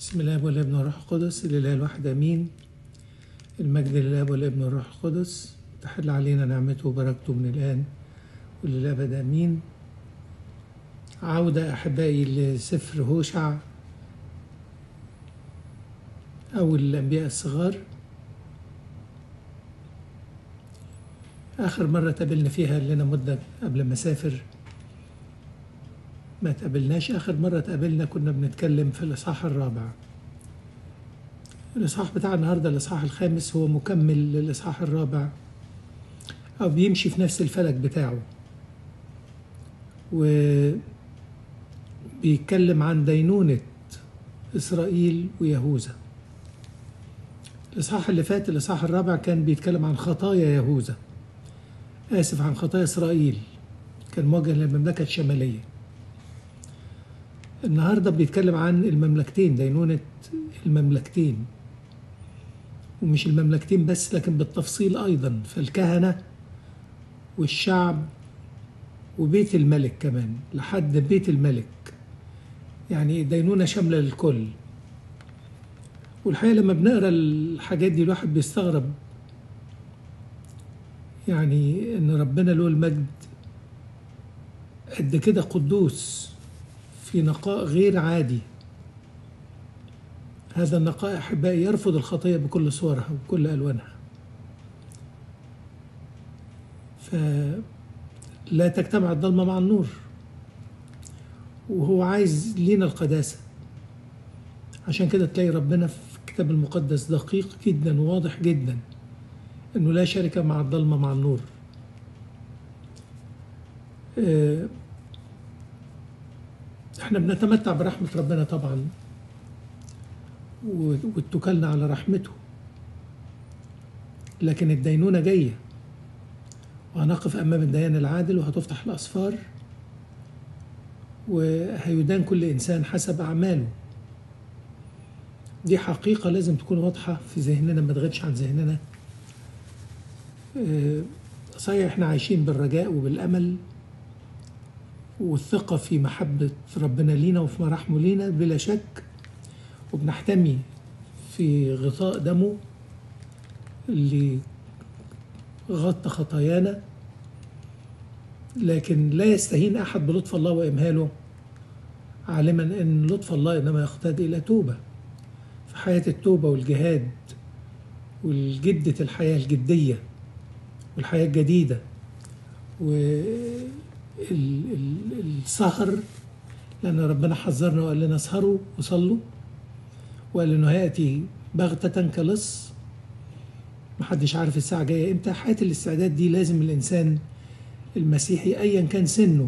بسم الله والابن والروح القدس الاله الواحد امين المجد لله والابن والروح القدس تحل علينا نعمته وبركته من الان وللابد امين عودة أحبائي لسفر هوشع أو الأنبياء الصغار آخر مرة تقابلنا فيها لنا مدة قبل ما أسافر ما تقابلناش آخر مرة تقابلنا كنا بنتكلم في الإصحاح الرابع الإصحاح بتاع النهاردة الإصحاح الخامس هو مكمل للإصحاح الرابع أو بيمشي في نفس الفلك بتاعه وبيتكلم عن دينونة إسرائيل ويهوذا الإصحاح اللي فات الإصحاح الرابع كان بيتكلم عن خطايا يهوذا آسف عن خطايا إسرائيل كان موجه للمملكة الشمالية النهارده بيتكلم عن المملكتين دينونة المملكتين ومش المملكتين بس لكن بالتفصيل أيضا فالكهنة والشعب وبيت الملك كمان لحد بيت الملك يعني دينونة شاملة للكل والحقيقة لما بنقرا الحاجات دي الواحد بيستغرب يعني ان ربنا له المجد قد كده قدوس في نقاء غير عادي هذا النقاء احبائي يرفض الخطيه بكل صورها وبكل الوانها فلا تجتمع الضلمه مع النور وهو عايز لينا القداسه عشان كده تلاقي ربنا في الكتاب المقدس دقيق جدا وواضح جدا انه لا شركه مع الضلمه مع النور آه، احنا بنتمتع برحمه ربنا طبعا و- واتكلنا على رحمته لكن الدينونه جايه وهنقف امام الديان العادل وهتفتح الاسفار وهيدان كل انسان حسب اعماله دي حقيقه لازم تكون واضحه في ذهننا ما تغيبش عن ذهننا آه، صحيح احنا عايشين بالرجاء وبالامل والثقة في محبة ربنا لينا وفي مراحمه لينا بلا شك وبنحتمي في غطاء دمه اللي غطى خطايانا لكن لا يستهين أحد بلطف الله وإمهاله عالما أن لطف الله إنما يقتضي إلى توبة في حياة التوبة والجهاد والجدة الحياة الجدية والحياة الجديدة و ال- ال- السهر لأن ربنا حذرنا وقال لنا اسهروا وصلوا وقال إنه هيأتي بغتة كلص محدش عارف الساعة جاية إمتى حياة الاستعداد دي لازم الإنسان المسيحي أيا كان سنه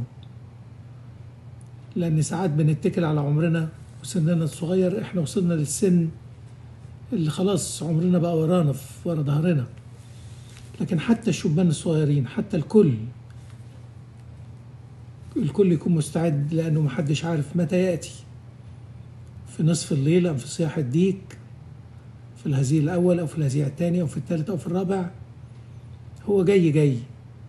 لأن ساعات بنتكل على عمرنا وسننا الصغير إحنا وصلنا للسن اللي خلاص عمرنا بقى ورانا في ورا ظهرنا لكن حتى الشبان الصغيرين حتى الكل الكل يكون مستعد لأنه محدش عارف متى يأتي في نصف الليل أو في صياح الديك في الهزيع الأول أو في الهزيع الثاني أو في الثالث أو في الرابع هو جاي جاي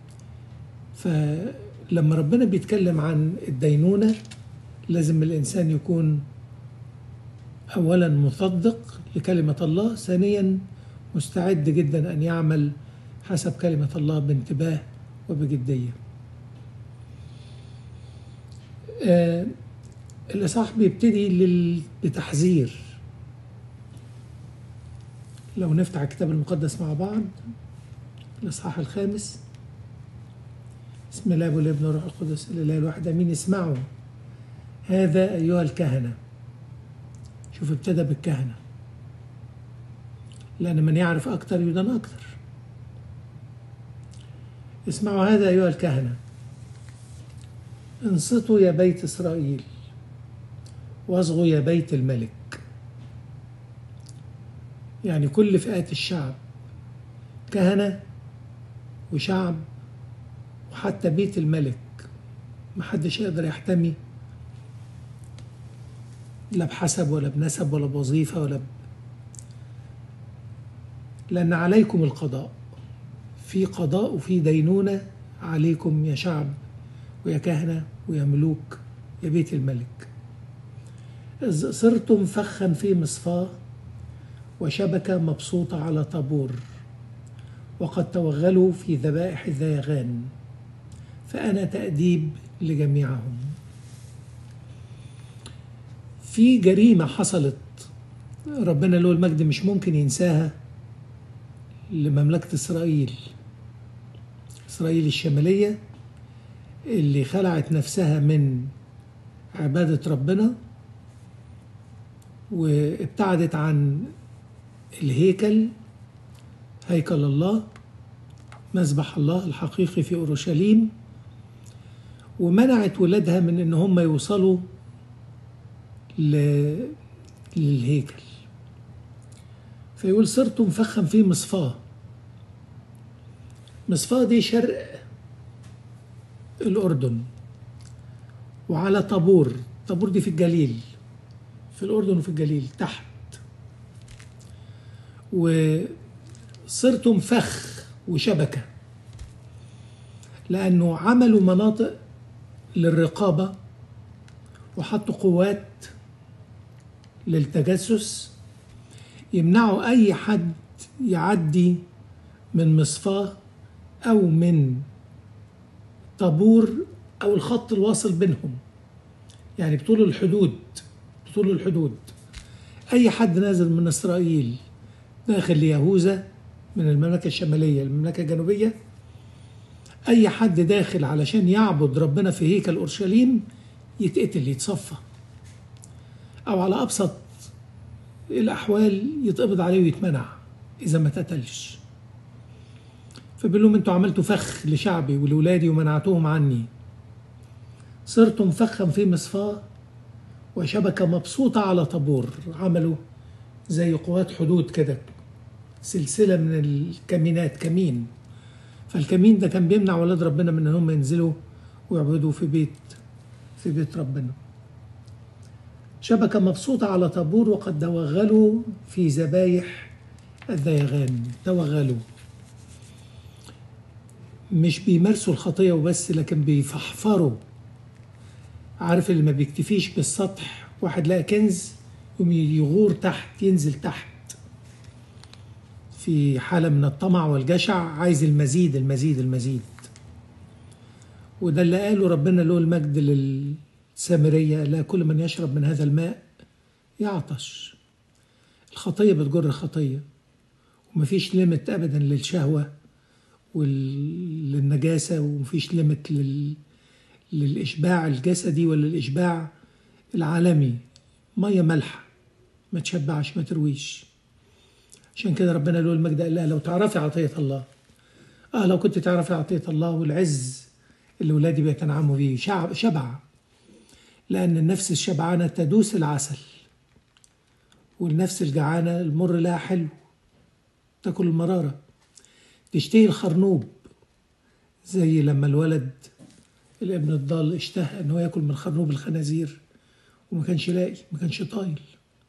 فلما ربنا بيتكلم عن الدينونة لازم الإنسان يكون أولا مصدق لكلمة الله ثانيا مستعد جدا أن يعمل حسب كلمة الله بانتباه وبجدية آه، الإصحاح بيبتدي لل... بتحذير لو نفتح الكتاب المقدس مع بعض الإصحاح الخامس بسم الله والابن والروح القدس الإله الواحد أمين اسمعوا هذا أيها الكهنة شوف ابتدى بالكهنة لأن من يعرف أكثر يدان أكثر اسمعوا هذا أيها الكهنة انصتوا يا بيت إسرائيل واصغوا يا بيت الملك يعني كل فئات الشعب كهنة وشعب وحتى بيت الملك محدش يقدر يحتمي لا بحسب ولا بنسب ولا بوظيفة ولا ب... لأن عليكم القضاء في قضاء وفي دينونة عليكم يا شعب ويا كهنة ويا ملوك يا بيت الملك إذ صرتم فخا في مصفاه وشبكة مبسوطة على طابور وقد توغلوا في ذبائح الذيغان فأنا تأديب لجميعهم في جريمة حصلت ربنا له المجد مش ممكن ينساها لمملكة إسرائيل إسرائيل الشمالية اللي خلعت نفسها من عبادة ربنا وابتعدت عن الهيكل هيكل الله مذبح الله الحقيقي في أورشليم ومنعت ولادها من ان هم يوصلوا ل... للهيكل فيقول صرت مفخم في مصفاه مصفاه دي شرق الأردن وعلى طابور طابور دي في الجليل في الأردن وفي الجليل تحت وصرت مفخ وشبكة لأنه عملوا مناطق للرقابة وحطوا قوات للتجسس يمنعوا أي حد يعدي من مصفاه أو من طابور أو الخط الواصل بينهم يعني بطول الحدود بطول الحدود أي حد نازل من إسرائيل داخل ليهوذا من المملكة الشمالية المملكة الجنوبية أي حد داخل علشان يعبد ربنا في هيكل أورشليم يتقتل يتصفى أو على أبسط الأحوال يتقبض عليه ويتمنع إذا ما اتقتلش فبيقول لهم أنتوا عملتوا فخ لشعبي ولولادي ومنعتوهم عني صرتم فخا في مصفاه وشبكة مبسوطة على طابور عملوا زي قوات حدود كده سلسلة من الكمينات كمين فالكمين ده كان بيمنع ولاد ربنا من ان هم ينزلوا ويعبدوا في بيت في بيت ربنا شبكة مبسوطة على طابور وقد توغلوا في ذبايح الذيغان توغلوا مش بيمارسوا الخطية وبس لكن بيفحفروا عارف اللي ما بيكتفيش بالسطح واحد لقى كنز يقوم يغور تحت ينزل تحت في حالة من الطمع والجشع عايز المزيد المزيد المزيد وده اللي قاله ربنا له المجد للسامرية لا كل من يشرب من هذا الماء يعطش الخطية بتجر خطية ومفيش ليمت أبدا للشهوة وللنجاسة ومفيش ليمت لل... للإشباع الجسدي ولا الإشباع العالمي مية مالحة ما تشبعش ما ترويش عشان كده ربنا له المجد قال لها لو تعرفي عطية الله اه لو كنت تعرفي عطية الله والعز اللي ولادي بيتنعموا بيه شعب شبع لأن النفس الشبعانة تدوس العسل والنفس الجعانة المر لها حلو تاكل المرارة تشتهي الخرنوب زي لما الولد الابن الضال اشتهى ان هو ياكل من خرنوب الخنازير وما كانش لاقي ما كانش طايل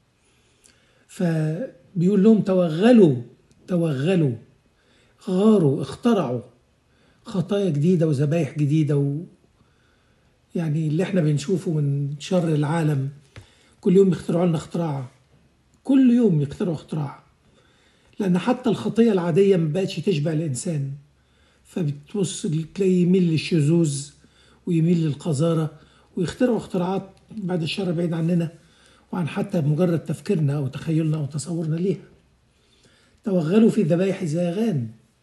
فبيقول لهم توغلوا توغلوا غاروا اخترعوا خطايا جديدة وذبايح جديدة و يعني اللي احنا بنشوفه من شر العالم كل يوم يخترعوا لنا اختراع كل يوم يخترعوا اختراع لأن حتى الخطية العادية ما بقتش تشبع الإنسان فبتبص تلاقيه يميل للشذوذ ويميل للقذارة ويخترعوا اختراعات بعد الشر بعيد عننا وعن حتى مجرد تفكيرنا أو تخيلنا أو تصورنا ليها توغلوا في ذبايح الزيغان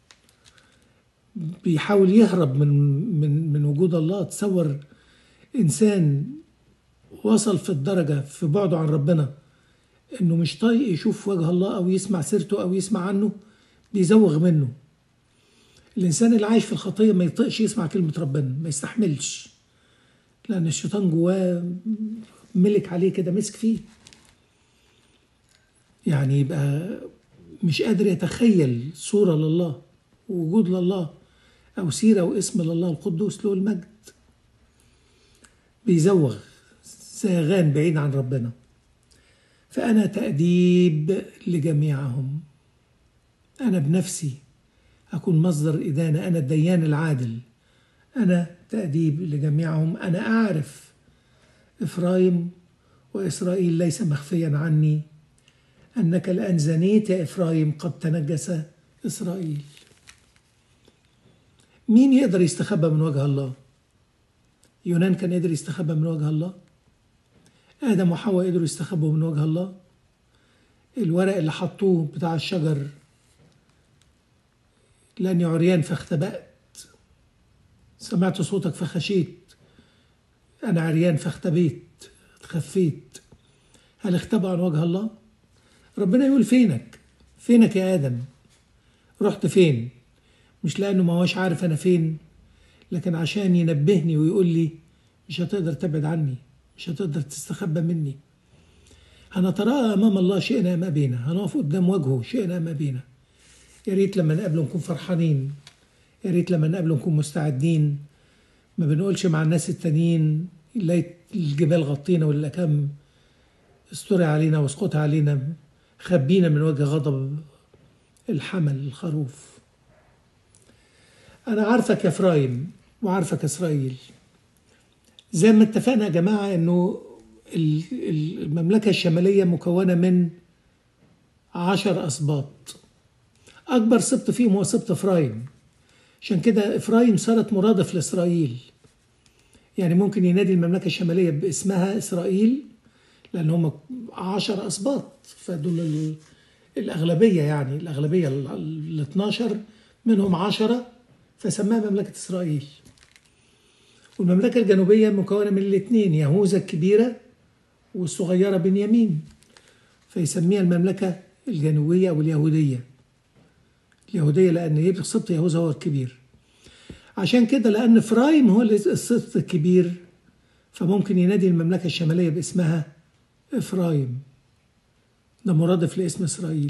بيحاول يهرب من من من وجود الله تصور انسان وصل في الدرجه في بعده عن ربنا انه مش طايق يشوف وجه الله او يسمع سيرته او يسمع عنه بيزوغ منه الانسان اللي عايش في الخطيه ما يطيقش يسمع كلمه ربنا ما يستحملش لان الشيطان جواه ملك عليه كده مسك فيه يعني يبقى مش قادر يتخيل صوره لله ووجود لله أو سيرة واسم لله القدوس له المجد بيزوغ زيغان بعيد عن ربنا فأنا تأديب لجميعهم أنا بنفسي أكون مصدر إدانة أنا الديان العادل أنا تأديب لجميعهم أنا أعرف إفرايم وإسرائيل ليس مخفيا عني أنك الآن زنيت يا إفرايم قد تنجس إسرائيل مين يقدر يستخبى من وجه الله يونان كان قدر يستخبى من وجه الله آدم وحواء قدروا يستخبوا من وجه الله الورق اللي حطوه بتاع الشجر لأني عريان فاختبأت سمعت صوتك فخشيت أنا عريان فاختبيت خفيت هل اختبأ عن وجه الله؟ ربنا يقول فينك؟ فينك يا آدم؟ رحت فين؟ مش لأنه ما هوش عارف أنا فين لكن عشان ينبهني ويقول لي مش هتقدر تبعد عني مش هتقدر تستخبى مني هنتراءى أمام الله شئنا ما بينا هنقف قدام وجهه شئنا ما بينا يا ريت لما نقابله نكون فرحانين يا ريت لما نقابله نكون مستعدين ما بنقولش مع الناس التانيين لقيت الجبال غطينا ولا كم استري علينا واسقط علينا خبينا من وجه غضب الحمل الخروف أنا عارفك يا إفرايم وعارفك إسرائيل زي ما اتفقنا يا جماعة إنه المملكة الشمالية مكونة من عشر أسباط أكبر سبط فيهم هو سبط إفرايم عشان كده إفرايم صارت مرادف لإسرائيل يعني ممكن ينادي المملكة الشمالية باسمها إسرائيل لأن هم عشر أسباط فدول الأغلبية يعني الأغلبية ال 12 منهم عشرة فسماها مملكة إسرائيل والمملكة الجنوبية مكونة من الاثنين يهوذا الكبيرة والصغيرة بنيامين فيسميها المملكة الجنوبية أو اليهودية اليهودية لأن يبقى سبط يهوذا هو الكبير عشان كده لأن فرايم هو السبط الكبير فممكن ينادي المملكة الشمالية باسمها إفرايم ده مرادف لاسم إسرائيل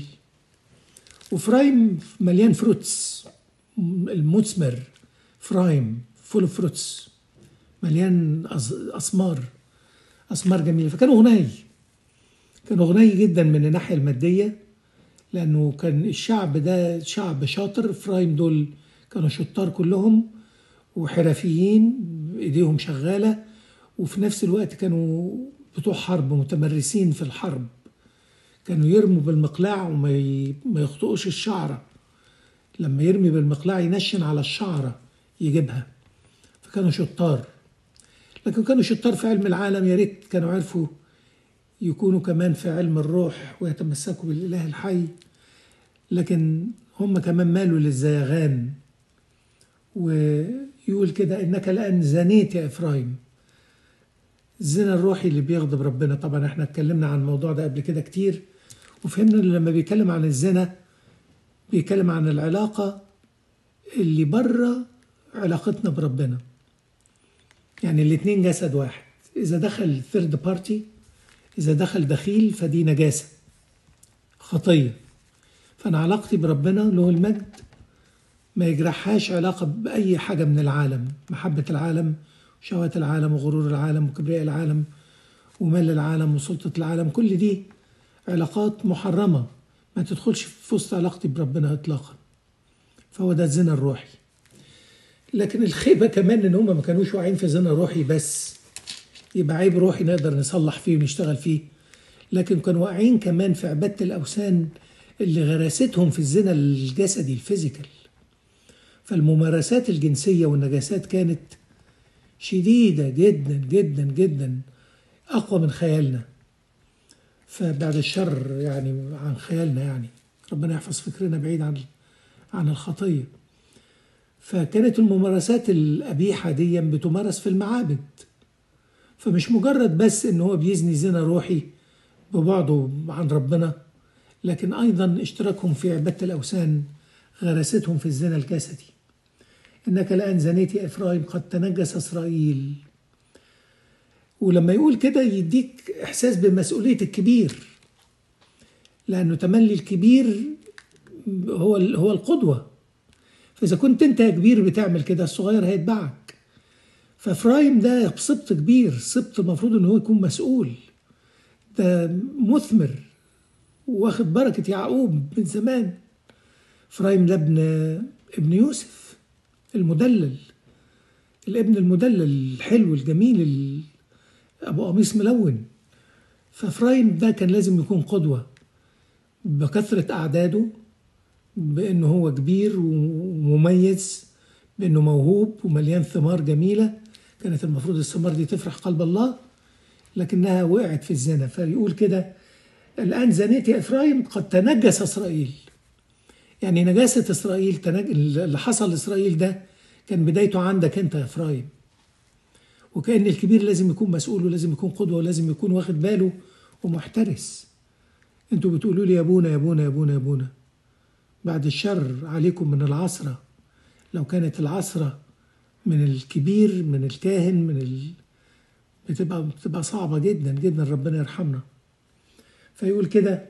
وفرايم مليان فروتس المثمر فرايم فول فروتس مليان أسمار أسمار جميلة فكانوا غني كانوا غني جدا من الناحية المادية لأنه كان الشعب ده شعب شاطر فرايم دول كانوا شطار كلهم وحرفيين ايديهم شغالة وفي نفس الوقت كانوا بتوع حرب متمرسين في الحرب كانوا يرموا بالمقلاع وما ما يخطئوش الشعرة لما يرمي بالمقلاع ينشن على الشعرة يجيبها فكانوا شطار لكن كانوا شطار في علم العالم يا ريت كانوا عرفوا يكونوا كمان في علم الروح ويتمسكوا بالإله الحي لكن هم كمان مالوا للزيغان ويقول كده إنك الآن زنيت يا إفرايم الزنا الروحي اللي بيغضب ربنا طبعا احنا اتكلمنا عن الموضوع ده قبل كده كتير وفهمنا ان لما بيتكلم عن الزنا بيتكلم عن العلاقة اللي بره علاقتنا بربنا يعني الاتنين جسد واحد إذا دخل ثيرد بارتي إذا دخل دخيل فدي نجاسة خطية فأنا علاقتي بربنا له المجد ما يجرحهاش علاقة بأي حاجة من العالم محبة العالم شهوات العالم وغرور العالم وكبرياء العالم ومال العالم وسلطة العالم كل دي علاقات محرمة ما تدخلش في وسط علاقتي بربنا إطلاقا فهو ده الزنا الروحي لكن الخيبة كمان إن هم ما كانوش واعيين في زنا روحي بس يبقى عيب روحي نقدر نصلح فيه ونشتغل فيه لكن كانوا واقعين كمان في عبادة الأوثان اللي غراستهم في الزنا الجسدي الفيزيكال فالممارسات الجنسية والنجاسات كانت شديدة جدا جدا جدا أقوى من خيالنا فبعد الشر يعني عن خيالنا يعني ربنا يحفظ فكرنا بعيد عن عن الخطية فكانت الممارسات القبيحة دي بتمارس في المعابد فمش مجرد بس ان هو بيزني زنا روحي ببعده عن ربنا لكن ايضا اشتراكهم في عبادة الاوثان غرستهم في الزنا الجسدي انك الان زنيت يا افرايم قد تنجس اسرائيل ولما يقول كده يديك احساس بمسؤوليه الكبير لانه تملي الكبير هو هو القدوه فاذا كنت انت يا كبير بتعمل كده الصغير هيتبعك فافرايم ده سبط كبير سبط المفروض ان هو يكون مسؤول ده مثمر واخد بركه يعقوب من زمان افرايم ده ابن ابن يوسف المدلل الابن المدلل الحلو الجميل ابو قميص ملون فإفرايم ده كان لازم يكون قدوة بكثرة أعداده بأنه هو كبير ومميز بأنه موهوب ومليان ثمار جميلة كانت المفروض الثمار دي تفرح قلب الله لكنها وقعت في الزنا فيقول كده الآن زنيت يا إفرايم قد تنجس إسرائيل يعني نجاسة إسرائيل تنج... اللي حصل لإسرائيل ده كان بدايته عندك أنت يا إفرايم وكأن الكبير لازم يكون مسؤول ولازم يكون قدوة ولازم يكون واخد باله ومحترس انتوا بتقولوا لي يا ابونا يا ابونا يا ابونا يا ابونا بعد الشر عليكم من العصرة لو كانت العصرة من الكبير من الكاهن من ال... بتبقى بتبقى صعبة جدا جدا ربنا يرحمنا فيقول كده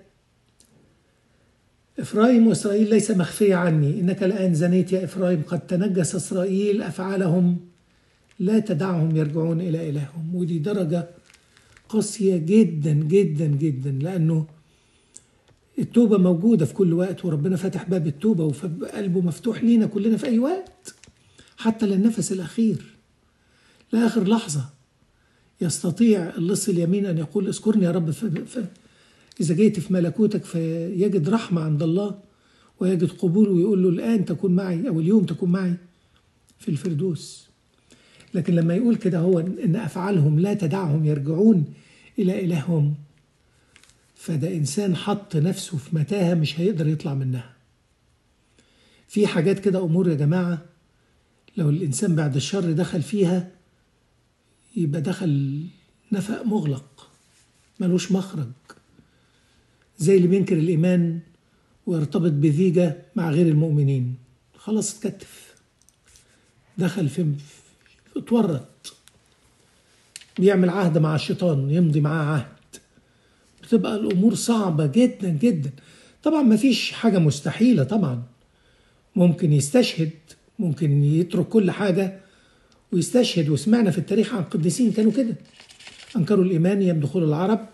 إفرايم وإسرائيل ليس مخفية عني إنك الآن زنيت يا إفرايم قد تنجس إسرائيل أفعالهم لا تدعهم يرجعون إلى إلههم ودي درجة قاسية جدا جدا جدا لأنه التوبة موجودة في كل وقت وربنا فتح باب التوبة وقلبه مفتوح لينا كلنا في أي وقت حتى للنفس الأخير لآخر لحظة يستطيع اللص اليمين أن يقول اذكرني يا رب ف... ف... إذا جيت في ملكوتك فيجد رحمة عند الله ويجد قبول ويقول له الآن تكون معي أو اليوم تكون معي في الفردوس لكن لما يقول كده هو إن أفعالهم لا تدعهم يرجعون إلى إلههم فده إنسان حط نفسه في متاهة مش هيقدر يطلع منها في حاجات كده أمور يا جماعة لو الإنسان بعد الشر دخل فيها يبقى دخل نفق مغلق ملوش مخرج زي اللي بينكر الإيمان ويرتبط بذيجة مع غير المؤمنين خلاص اتكتف دخل في اتورط بيعمل عهد مع الشيطان يمضي معاه عهد بتبقى الأمور صعبة جدا جدا طبعا ما فيش حاجة مستحيلة طبعا ممكن يستشهد ممكن يترك كل حاجة ويستشهد وسمعنا في التاريخ عن قديسين كانوا كده أنكروا الإيمان أيام دخول العرب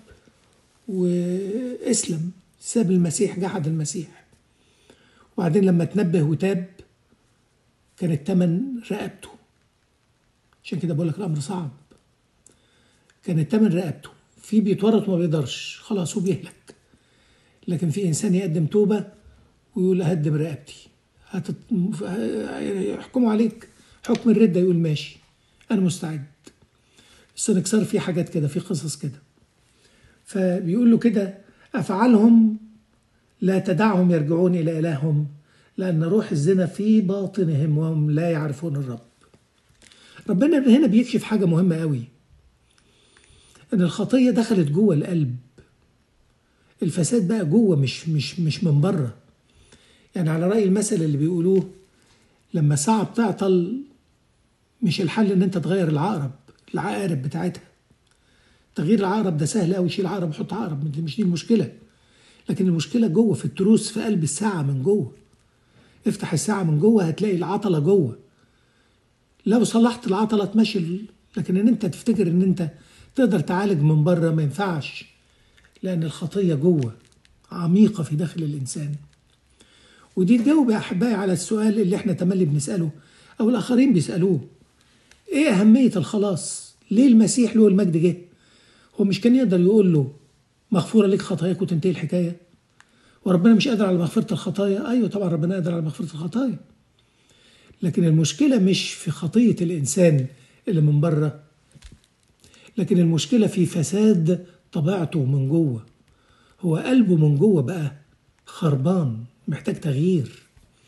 واسلم ساب المسيح جحد المسيح وبعدين لما تنبه وتاب كان التمن رقبته عشان كده بقول لك الأمر صعب كان التمن رقبته في بيتورط وما بيقدرش خلاص هو بيهلك لكن في إنسان يقدم توبة ويقول أهدم رقبتي هتت... يحكموا عليك حكم الردة يقول ماشي أنا مستعد السنكسار في حاجات كده في قصص كده فبيقول له كده أفعالهم لا تدعهم يرجعون إلى إلههم لأن روح الزنا في باطنهم وهم لا يعرفون الرب ربنا هنا بيكشف حاجة مهمة قوي إن الخطية دخلت جوه القلب الفساد بقى جوه مش مش مش من بره يعني على رأي المثل اللي بيقولوه لما صعب تعطل مش الحل ان انت تغير العقرب العقارب بتاعتها تغيير العقرب ده سهل قوي شيل عقرب وحط عقرب مش دي المشكله لكن المشكله جوه في التروس في قلب الساعه من جوه افتح الساعه من جوه هتلاقي العطله جوه لو صلحت العطله تمشي لكن ان انت تفتكر ان انت تقدر تعالج من بره ما ينفعش لان الخطيه جوه عميقه في داخل الانسان ودي تجاوب يا احبائي على السؤال اللي احنا تملي بنساله او الاخرين بيسالوه ايه اهميه الخلاص ليه المسيح له المجد جه هو مش كان يقدر يقول له مغفوره لك خطاياك وتنتهي الحكايه وربنا مش قادر على مغفره الخطايا ايوه طبعا ربنا قادر على مغفره الخطايا لكن المشكله مش في خطيه الانسان اللي من بره لكن المشكله في فساد طبيعته من جوه هو قلبه من جوه بقى خربان محتاج تغيير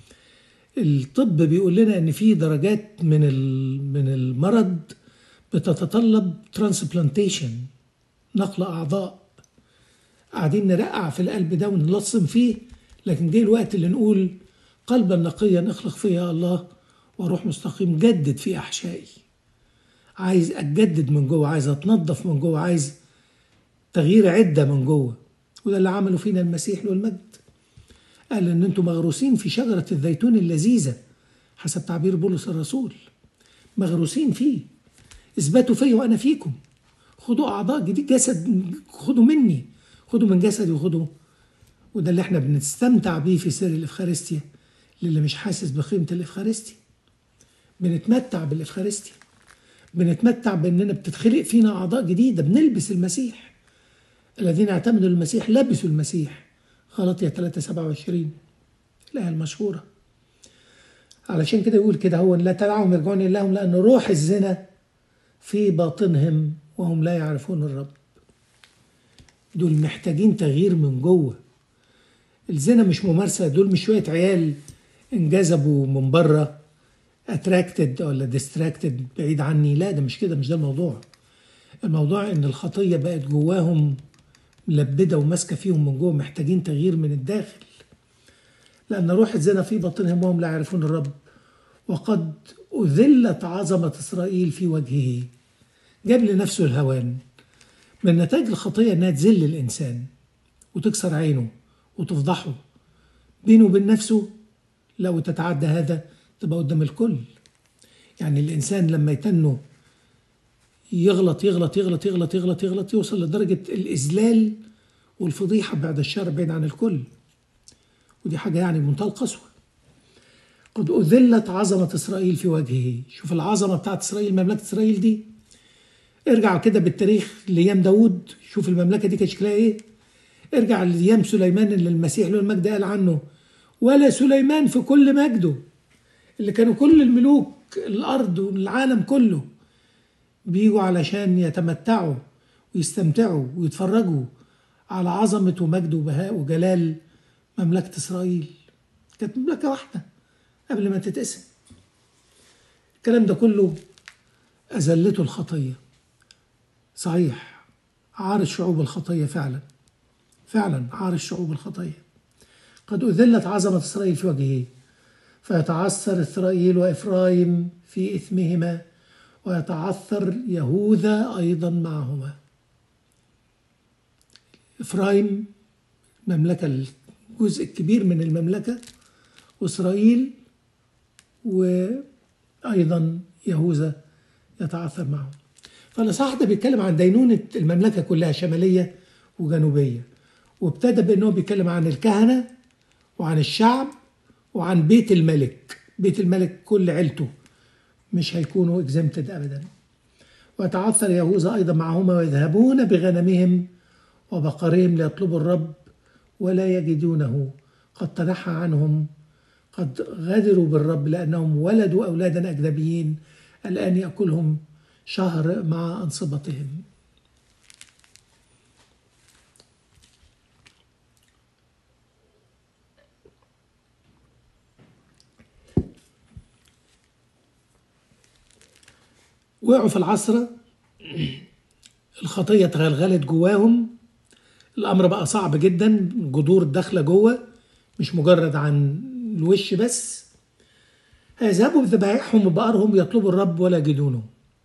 الطب بيقول لنا ان في درجات من من المرض بتتطلب ترانسبلانتيشن نقل اعضاء قاعدين نرقع في القلب ده ونلصم فيه لكن جه الوقت اللي نقول قلبا نقيا اخلق فيا الله وروح مستقيم جدد في احشائي عايز اتجدد من جوه عايز اتنظف من جوه عايز تغيير عده من جوه وده اللي عمله فينا المسيح له المجد قال ان انتم مغروسين في شجره الزيتون اللذيذه حسب تعبير بولس الرسول مغروسين فيه اثبتوا فيا وانا فيكم خدوا اعضاء جديد جسد خدوا مني خدوا من جسدي وخدوا وده اللي احنا بنستمتع بيه في سر الافخارستيا للي مش حاسس بقيمه الافخارستيا بنتمتع بالافخارستيا بنتمتع باننا بتتخلق فينا اعضاء جديده بنلبس المسيح الذين اعتمدوا المسيح لبسوا المسيح غلطية 3 27 الآية المشهورة علشان كده يقول كده هو لا تدعهم يرجعون إليهم لأن روح الزنا في باطنهم وهم لا يعرفون الرب دول محتاجين تغيير من جوه الزنا مش ممارسة دول مش شوية عيال انجذبوا من بره اتراكتد ولا ديستراكتد بعيد عني لا ده مش كده مش ده الموضوع الموضوع ان الخطية بقت جواهم ملبدة وماسكة فيهم من جوه محتاجين تغيير من الداخل لأن روح الزنا في باطنهم وهم لا يعرفون الرب وقد أذلت عظمة إسرائيل في وجهه جاب لنفسه الهوان من نتائج الخطية إنها تذل الإنسان وتكسر عينه وتفضحه بينه وبين نفسه لو تتعدى هذا تبقى قدام الكل يعني الإنسان لما يتنه يغلط يغلط يغلط يغلط يغلط يغلط يوصل لدرجة الإذلال والفضيحة بعد الشر بعيد عن الكل ودي حاجة يعني بمنتهى القسوة قد أذلت عظمة إسرائيل في وجهه شوف العظمة بتاعت إسرائيل مملكة إسرائيل دي ارجع كده بالتاريخ لأيام داود شوف المملكة دي كان شكلها إيه ارجع لأيام سليمان اللي المسيح له المجد قال عنه ولا سليمان في كل مجده اللي كانوا كل الملوك الأرض والعالم كله بيجوا علشان يتمتعوا ويستمتعوا ويتفرجوا على عظمة ومجد وبهاء وجلال مملكة إسرائيل كانت مملكة واحدة قبل ما تتقسم الكلام ده كله أذلته الخطية صحيح عار الشعوب الخطية فعلا فعلا عار الشعوب الخطية قد أذلت عظمة إسرائيل في وجهه فيتعثر إسرائيل وإفرايم في إثمهما ويتعثر يهوذا أيضا معهما إفرايم مملكة الجزء الكبير من المملكة وإسرائيل وأيضا يهوذا يتعثر معهم فالإصحاح ده بيتكلم عن دينونة المملكة كلها شمالية وجنوبية وابتدى بأنه بيتكلم عن الكهنة وعن الشعب وعن بيت الملك بيت الملك كل عيلته مش هيكونوا اكزمتد ابدا ويتعثر يهوذا ايضا معهما ويذهبون بغنمهم وبقرهم ليطلبوا الرب ولا يجدونه قد تنحى عنهم قد غدروا بالرب لانهم ولدوا اولادا اجنبيين الان ياكلهم شهر مع انصبتهم وقعوا في العصرة الخطية تغلغلت جواهم الأمر بقى صعب جدا جذور داخلة جوه مش مجرد عن الوش بس هيذهبوا بذبائحهم وبقرهم يطلبوا الرب ولا يجدونه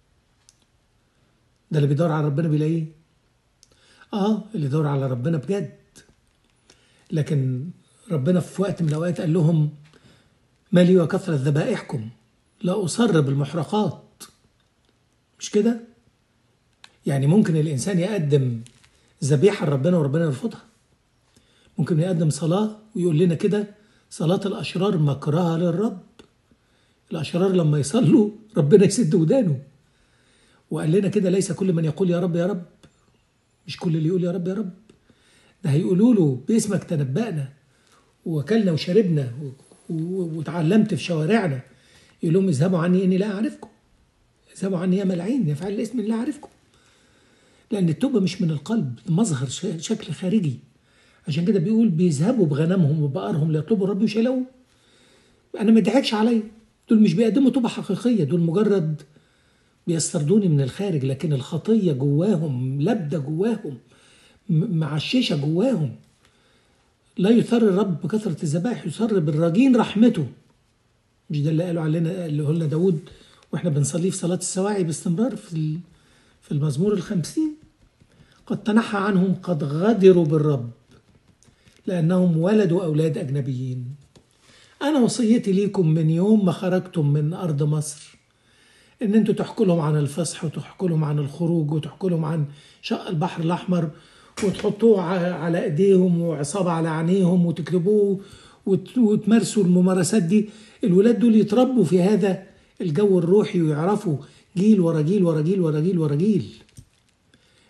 ده اللي بيدور على ربنا بيلاقيه اه اللي يدور على ربنا بجد لكن ربنا في وقت من الاوقات قال لهم ما لي وكثرة ذبائحكم لا أصر بالمحرقات مش كده؟ يعني ممكن الإنسان يقدم ذبيحة لربنا وربنا يرفضها ممكن يقدم صلاة ويقول لنا كده صلاة الأشرار مكرهة للرب الأشرار لما يصلوا ربنا يسد ودانه وقال لنا كده ليس كل من يقول يا رب يا رب مش كل اللي يقول يا رب يا رب ده هيقولوا له باسمك تنبأنا وكلنا وشربنا وتعلمت في شوارعنا يقول لهم اذهبوا عني اني لا اعرفكم اذهبوا عني يا ملعين يفعل الاسم لا اعرفكم لان التوبه مش من القلب مظهر شكل خارجي عشان كده بيقول بيذهبوا بغنمهم وبقرهم ليطلبوا الرب مش هيلاقوه انا ما ادعكش عليا دول مش بيقدموا توبه حقيقيه دول مجرد بيستردوني من الخارج لكن الخطيه جواهم لابده جواهم معششه جواهم لا يثر الرب بكثرة الذبائح يثر بالراجين رحمته مش ده اللي قالوا علينا اللي قلنا داود واحنا بنصليه في صلاة السواعي باستمرار في في المزمور الخمسين قد تنحى عنهم قد غدروا بالرب لأنهم ولدوا أولاد أجنبيين أنا وصيتي ليكم من يوم ما خرجتم من أرض مصر إن أنتوا تحكوا لهم عن الفصح وتحكوا لهم عن الخروج وتحكوا لهم عن شق البحر الأحمر وتحطوه على ايديهم وعصابه على عينيهم وتكتبوه وتمارسوا الممارسات دي الولاد دول يتربوا في هذا الجو الروحي ويعرفوا جيل ورا جيل ورا جيل ورا جيل ورا جيل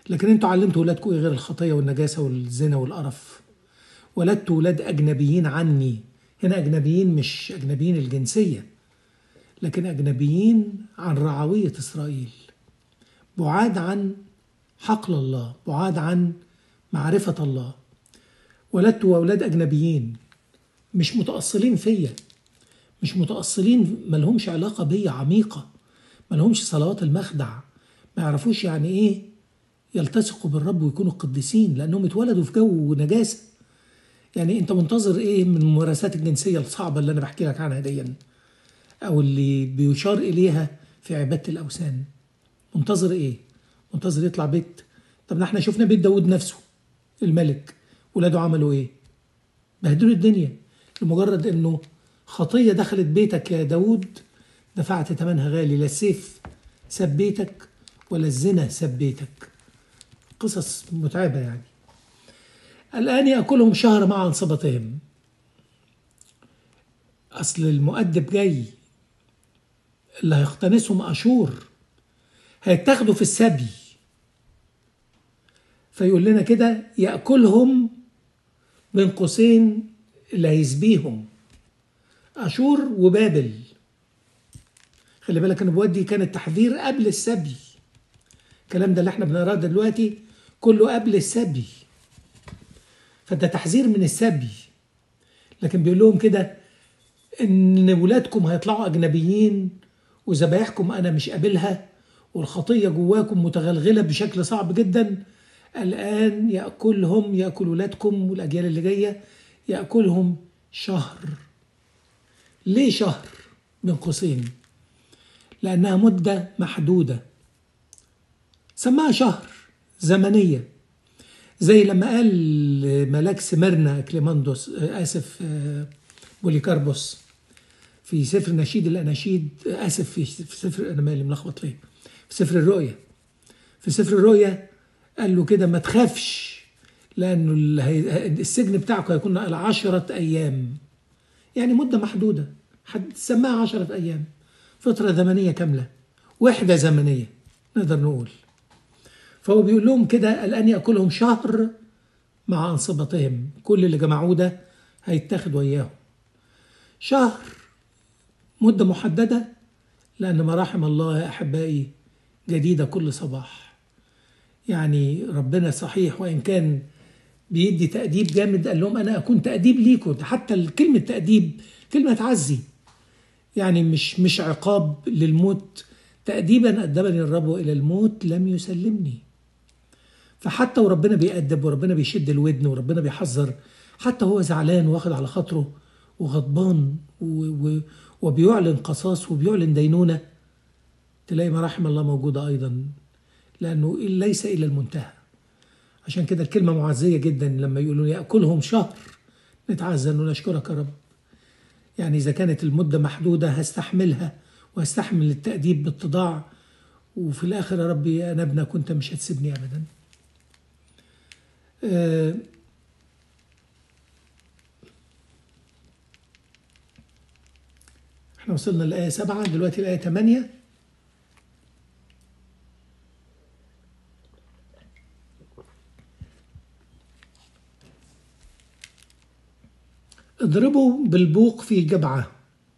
لكن انتوا علمتوا ولادكم ايه غير الخطيه والنجاسه والزنا والقرف ولدت ولاد اجنبيين عني هنا اجنبيين مش اجنبيين الجنسيه لكن اجنبيين عن رعويه اسرائيل بعاد عن حقل الله بعاد عن معرفه الله ولدت اولاد اجنبيين مش متاصلين فيا مش متاصلين ملهمش علاقه بيا عميقه ملهمش صلوات المخدع ما يعرفوش يعني ايه يلتصقوا بالرب ويكونوا قديسين لانهم اتولدوا في جو نجاسه يعني انت منتظر ايه من الممارسات الجنسيه الصعبه اللي انا بحكي لك عنها دي او اللي بيشار اليها في عباده الاوثان منتظر ايه منتظر يطلع بيت طب احنا شفنا بيت داود نفسه الملك ولاده عملوا ايه بهدلوا الدنيا لمجرد انه خطيه دخلت بيتك يا داود دفعت ثمنها غالي لا السيف ساب بيتك ولا الزنا ساب بيتك قصص متعبة يعني الآن يأكلهم شهر مع أنصبتهم أصل المؤدب جاي اللي هيقتنصهم أشور هيتاخدوا في السبي فيقول لنا كده يأكلهم بين قوسين اللي هيسبيهم أشور وبابل خلي بالك النبوات دي كانت تحذير قبل السبي الكلام ده اللي احنا بنقراه دلوقتي كله قبل السبي فده تحذير من السبي لكن بيقول لهم كده ان ولادكم هيطلعوا اجنبيين وذبايحكم انا مش قابلها والخطيه جواكم متغلغله بشكل صعب جدا الان ياكلهم ياكل ولادكم والاجيال اللي جايه ياكلهم شهر ليه شهر من قوسين لانها مده محدوده سماها شهر زمنيه زي لما قال ملاك سمرنا كليماندوس اسف بوليكاربوس في سفر نشيد الاناشيد اسف في سفر انا مالي ملخبط ليه في سفر الرؤيا في سفر الرؤيا قال له كده ما تخافش لانه السجن بتاعك هيكون عشرة ايام يعني مده محدوده حد سماها عشرة ايام فتره زمنيه كامله وحده زمنيه نقدر نقول فهو بيقول لهم كده الآن يأكلهم شهر مع أنصبتهم كل اللي جمعوه ده هيتاخد وياهم شهر مدة محددة لأن مراحم الله يا أحبائي جديدة كل صباح يعني ربنا صحيح وإن كان بيدي تأديب جامد قال لهم أنا أكون تأديب ليكم حتى كلمة تأديب كلمة تعزي يعني مش مش عقاب للموت تأديبا أدبني الرب إلى الموت لم يسلمني فحتى وربنا بيأدب وربنا بيشد الودن وربنا بيحذر حتى هو زعلان واخد على خاطره وغضبان وبيعلن قصاص وبيعلن دينونة تلاقي مراحم الله موجودة أيضا لأنه ليس إلى المنتهى عشان كده الكلمة معزية جدا لما يقولون يأكلهم شهر نتعزى أنه نشكرك يا رب يعني إذا كانت المدة محدودة هستحملها وهستحمل التأديب باتضاع وفي الآخر يا ربي أنا ابنك وأنت مش هتسيبني أبدا أه احنا وصلنا للآية سبعة دلوقتي الآية ثمانية اضربوا بالبوق في جبعة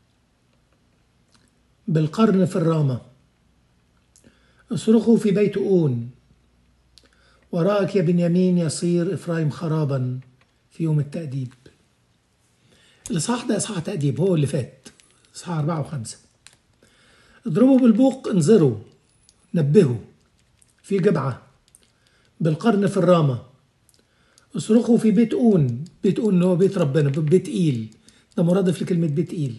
بالقرن في الرامة اصرخوا في بيت أون وراءك يا بنيامين يصير إفرايم خرابا في يوم التأديب الإصحاح ده إصحاح تأديب هو اللي فات إصحاح أربعة وخمسة اضربوا بالبوق انذروا نبهوا في جبعة بالقرن في الرامة اصرخوا في بيت أون بيت أون اللي هو بيت ربنا بيت إيل ده مرادف لكلمة بيت إيل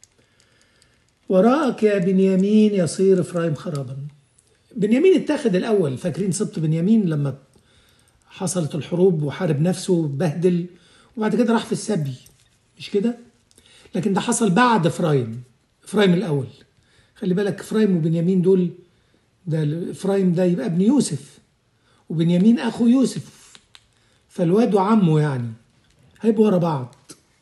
وراءك يا بنيامين يصير إفرايم خرابا بنيامين اتاخد الأول فاكرين سبط بنيامين لما حصلت الحروب وحارب نفسه بهدل وبعد كده راح في السبي مش كده لكن ده حصل بعد إفرايم إفرايم الأول خلي بالك إفرايم وبنيامين دول ده إفرايم ده يبقى ابن يوسف وبنيامين أخو يوسف فالواد وعمه يعني هيبقوا ورا بعض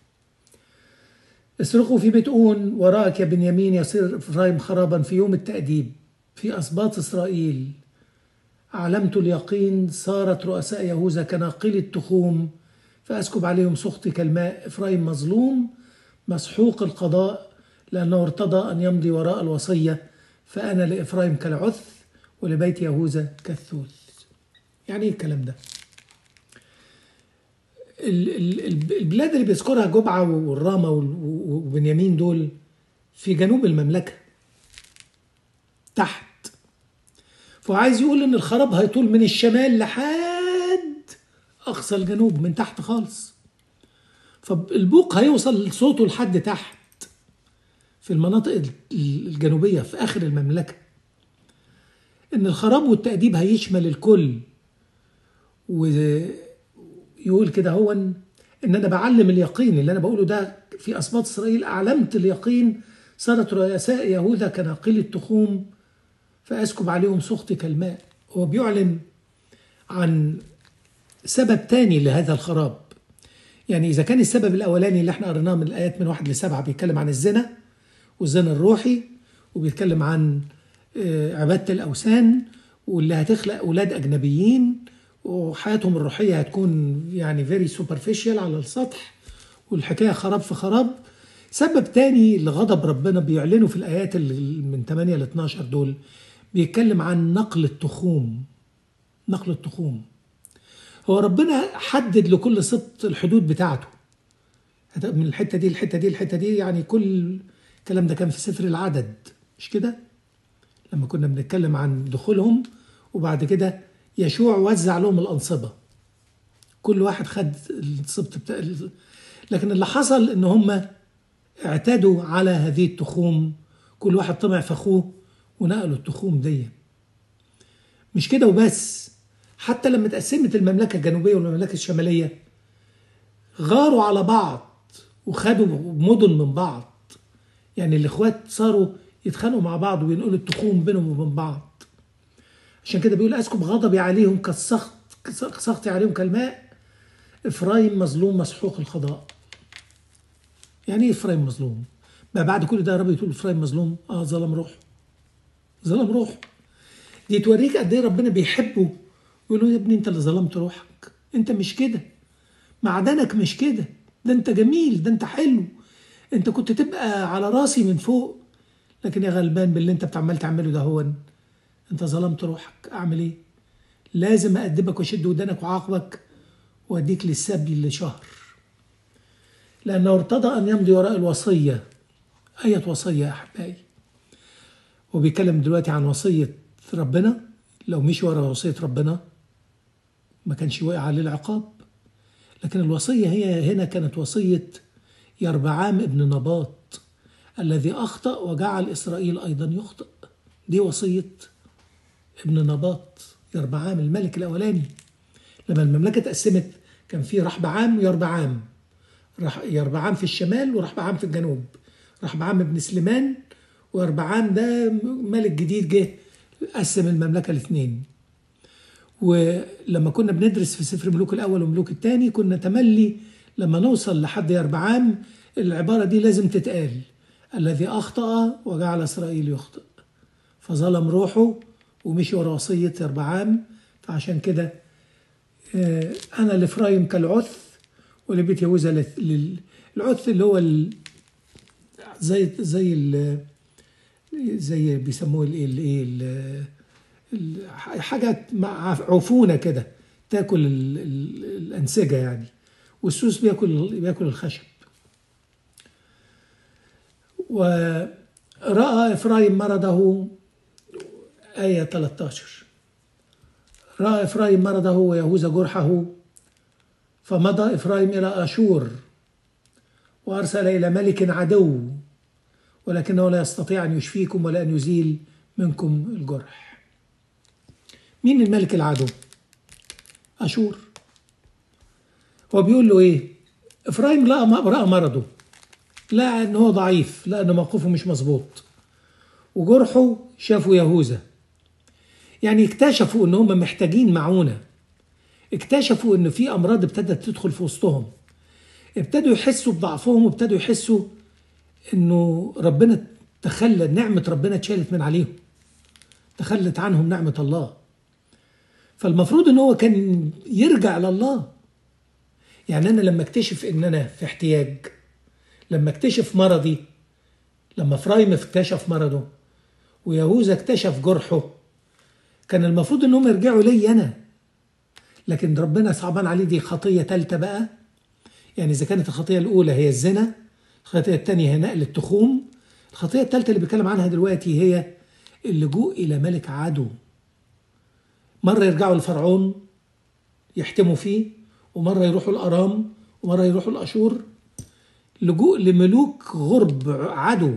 اصرخوا في بيت أون وراءك يا بنيامين يصير إفرايم خرابا في يوم التأديب في أسباط إسرائيل علمت اليقين صارت رؤساء يهوذا كناقل التخوم فأسكب عليهم سخطي كالماء إفرايم مظلوم مسحوق القضاء لأنه ارتضى أن يمضي وراء الوصية فأنا لإفرايم كالعث ولبيت يهوذا كالثوث يعني إيه الكلام ده البلاد اللي بيذكرها جبعة والرامة وبنيامين دول في جنوب المملكة تحت فعايز يقول ان الخراب هيطول من الشمال لحد اقصى الجنوب من تحت خالص فالبوق هيوصل صوته لحد تحت في المناطق الجنوبية في آخر المملكة إن الخراب والتأديب هيشمل الكل ويقول كده هو إن أنا بعلم اليقين اللي أنا بقوله ده في أسباط إسرائيل أعلمت اليقين صارت رؤساء يهوذا كناقل التخوم فأسكب عليهم سخطي كالماء هو بيعلن عن سبب تاني لهذا الخراب يعني إذا كان السبب الأولاني اللي احنا قريناه من الآيات من واحد لسبعة بيتكلم عن الزنا والزنا الروحي وبيتكلم عن عبادة الأوثان واللي هتخلق أولاد أجنبيين وحياتهم الروحية هتكون يعني فيري سوبرفيشال على السطح والحكاية خراب في خراب سبب تاني لغضب ربنا بيعلنوا في الآيات اللي من 8 ل 12 دول بيتكلم عن نقل التخوم نقل التخوم هو ربنا حدد لكل سبط الحدود بتاعته من الحته دي الحته دي الحته دي يعني كل الكلام ده كان في سفر العدد مش كده لما كنا بنتكلم عن دخولهم وبعد كده يشوع وزع لهم الأنصبة كل واحد خد السبط بتاع لكن اللي حصل ان هم اعتادوا على هذه التخوم كل واحد طمع في اخوه ونقلوا التخوم دي مش كده وبس حتى لما اتقسمت المملكه الجنوبيه والمملكه الشماليه غاروا على بعض وخدوا مدن من بعض يعني الاخوات صاروا يتخانقوا مع بعض وينقلوا التخوم بينهم وبين بعض عشان كده بيقول اسكب غضبي عليهم كالسخط سخطي عليهم كالماء افرايم مظلوم مسحوق القضاء يعني ايه افرايم مظلوم ما بعد كل ده يا رب تقول افرايم مظلوم اه ظلم روحه ظلم روحه دي توريك قد ايه ربنا بيحبه يقول له يا ابني انت اللي ظلمت روحك انت مش كده معدنك مش كده ده انت جميل ده انت حلو انت كنت تبقى على راسي من فوق لكن يا غلبان باللي انت بتعمل تعمله ده هو انت ظلمت روحك اعمل ايه لازم أأدبك وأشد ودانك وعاقبك وأديك للسبي لشهر لأنه ارتضى أن يمضي وراء الوصية أية وصية يا أحبائي وبيتكلم دلوقتي عن وصية ربنا لو مشي ورا وصية ربنا ما كانش وقع عليه العقاب لكن الوصية هي هنا كانت وصية يربعام ابن نباط الذي أخطأ وجعل إسرائيل أيضا يخطئ دي وصية ابن نباط يربعام الملك الأولاني لما المملكة اتقسمت كان في رحبعام ويربعام يربعام في الشمال ورحبعام في الجنوب رحبعام ابن سليمان ويربعام ده ملك جديد جه قسم المملكة الاثنين ولما كنا بندرس في سفر ملوك الأول وملوك الثاني كنا تملي لما نوصل لحد يربعام العبارة دي لازم تتقال الذي أخطأ وجعل إسرائيل يخطئ فظلم روحه ومشي ورا وصية يربعام فعشان كده أنا لإفرايم كالعث ولبيت يهوذا العث اللي هو ال زي زي ال زي بيسموه الايه الايه حاجات عفونه كده تاكل الانسجه يعني والسوس بياكل بياكل الخشب ورأى إفرايم مرضه آية 13 رأى إفرايم مرضه ويهوذا جرحه فمضى إفرايم إلى أشور وأرسل إلى ملك عدو ولكنه لا يستطيع أن يشفيكم ولا أن يزيل منكم الجرح مين الملك العدو أشور هو بيقول له إيه إفرايم لقى رأى مرضه لقى إن هو ضعيف لقى إن موقفه مش مظبوط وجرحه شافوا يهوذا يعني اكتشفوا إن هم محتاجين معونة اكتشفوا إن في أمراض ابتدت تدخل في وسطهم ابتدوا يحسوا بضعفهم وابتدوا يحسوا انه ربنا تخلى نعمة ربنا اتشالت من عليهم تخلت عنهم نعمة الله فالمفروض ان هو كان يرجع لله يعني انا لما اكتشف ان انا في احتياج لما اكتشف مرضي لما فرايم اكتشف مرضه ويهوذا اكتشف جرحه كان المفروض انهم يرجعوا لي انا لكن ربنا صعبان عليه دي خطيه ثالثه بقى يعني اذا كانت الخطيه الاولى هي الزنا الخطيه الثانيه هي نقل التخوم الخطيه الثالثه اللي بيتكلم عنها دلوقتي هي اللجوء الى ملك عدو مره يرجعوا لفرعون يحتموا فيه ومره يروحوا الارام ومره يروحوا الاشور لجوء لملوك غرب عدو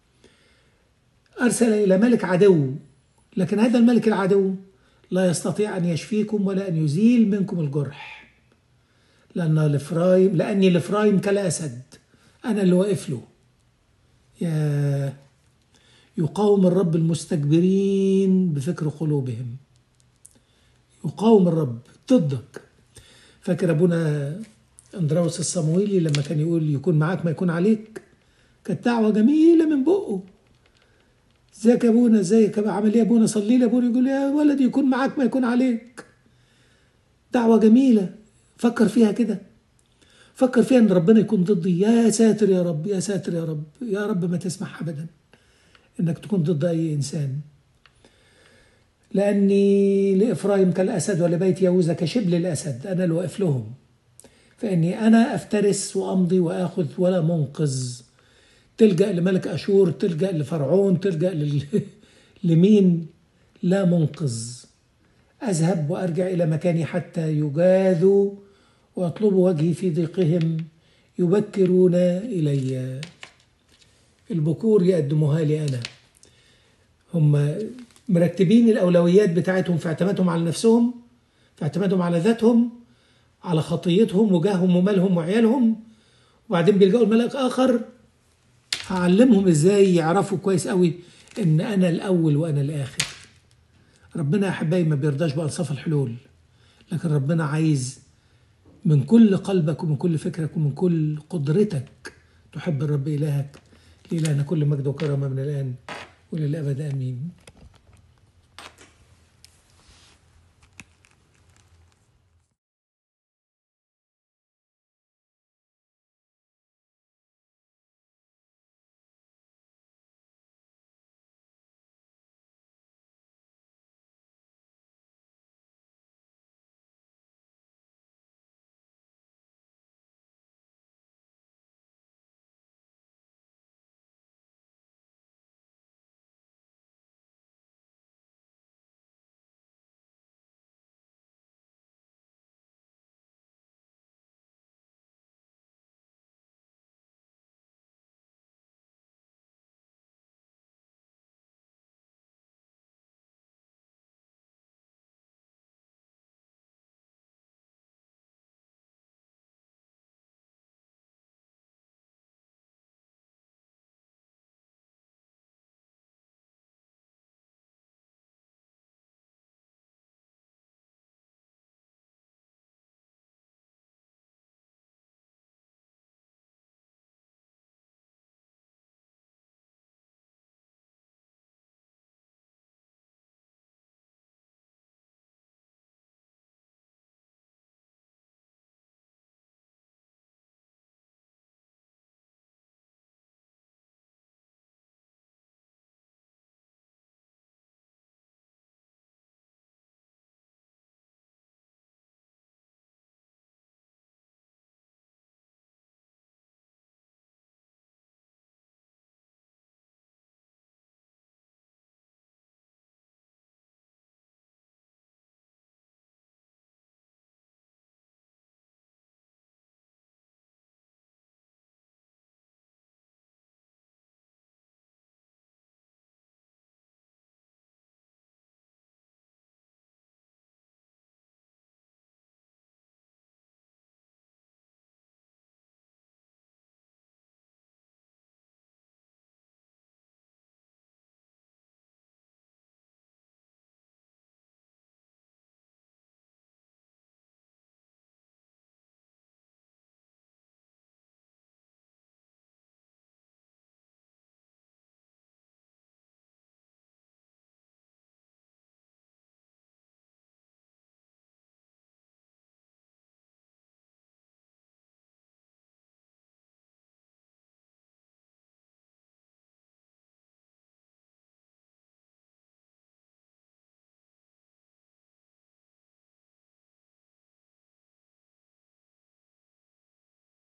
ارسل الى ملك عدو لكن هذا الملك العدو لا يستطيع ان يشفيكم ولا ان يزيل منكم الجرح لان لفرايم لاني لفرايم كالاسد انا اللي واقف له يا يقاوم الرب المستكبرين بفكر قلوبهم يقاوم الرب ضدك فاكر ابونا اندراوس الصمويلي لما كان يقول يكون معاك ما يكون عليك كانت دعوه جميله من بقه ازيك يا ابونا ازيك عامل ايه يا ابونا صلي لي ابونا يقول يا ولدي يكون معاك ما يكون عليك دعوه جميله فكر فيها كده فكر فيها ان ربنا يكون ضدي يا ساتر يا رب يا ساتر يا رب يا رب ما تسمح ابدا انك تكون ضد اي انسان لاني لافرايم كالاسد ولبيت يهوذا كشبل الاسد انا اللي واقف لهم فاني انا افترس وامضي واخذ ولا منقذ تلجا لملك اشور تلجا لفرعون تلجا لل... لمين لا منقذ اذهب وارجع الى مكاني حتى يجاذوا واطلبوا وجهي في ضيقهم يبكرون الي البكور يقدموها لي انا هم مرتبين الاولويات بتاعتهم في اعتمادهم على نفسهم في اعتمادهم على ذاتهم على خطيتهم وجاههم ومالهم وعيالهم وبعدين بيلجأوا لملك اخر هعلمهم ازاي يعرفوا كويس قوي ان انا الاول وانا الاخر ربنا يا احبائي ما بيرضاش بانصاف الحلول لكن ربنا عايز من كل قلبك ومن كل فكرك ومن كل قدرتك تحب الرب الهك لإلهنا كل مجد وكرامه من الان وللابد امين